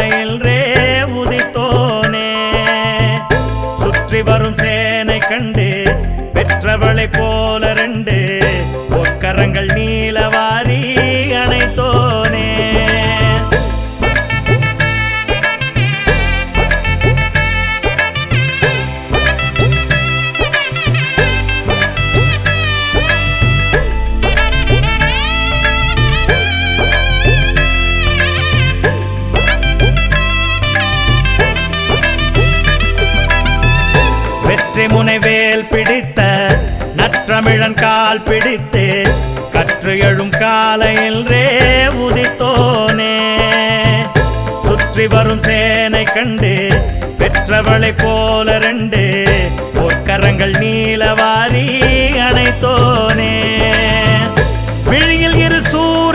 காலையில் ரே உதித்தோனே சுற்றி வரும் சேனை கண்டு பெற்றவளை போல ரெண்டு ஒக்கரங்கள் நீலவாரி அணைத்தோனே வெற்றி முனைவேல் பிடித்த நற்றமிழன் கால் பிடித்து கற்று எழும் காலையில் ரே உதித்தோனே சுற்றி வரும் சேனை கண்டு பெற்றவளை போல ரெண்டு பொற்கரங்கள் நீலவாரி அணைத்தோனே விழியில் இரு சூரிய